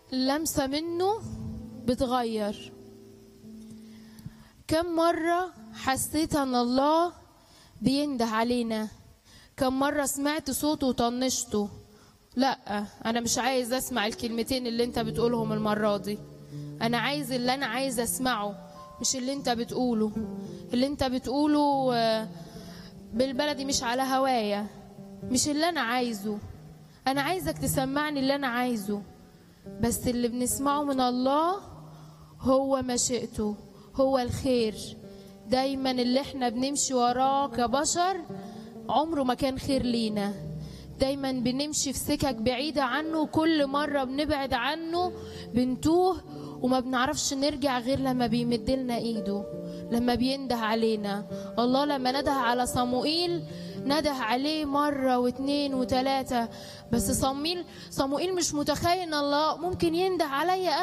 لمسة منه بتغير كم مرة حسيت ان الله بينده علينا كم مرة سمعت صوته وطنشته لا انا مش عايز اسمع الكلمتين اللي انت بتقولهم المرة دي انا عايز اللي انا عايز اسمعه مش اللي انت بتقوله اللي انت بتقوله آه، بالبلدي مش على هوايا مش اللي انا عايزه انا عايزك تسمعني اللي انا عايزه بس اللي بنسمعه من الله هو مشيئته هو الخير دايما اللي احنا بنمشي وراه كبشر عمره ما كان خير لينا دايما بنمشي في سكك بعيدة عنه وكل مرة بنبعد عنه بنتوه وما بنعرفش نرجع غير لما بيمد لنا ايده لما بينده علينا الله لما نده على صموئيل نده عليه مرة واتنين وتلاتة بس صموئيل صموئيل مش متخيل ان الله ممكن ينده عليا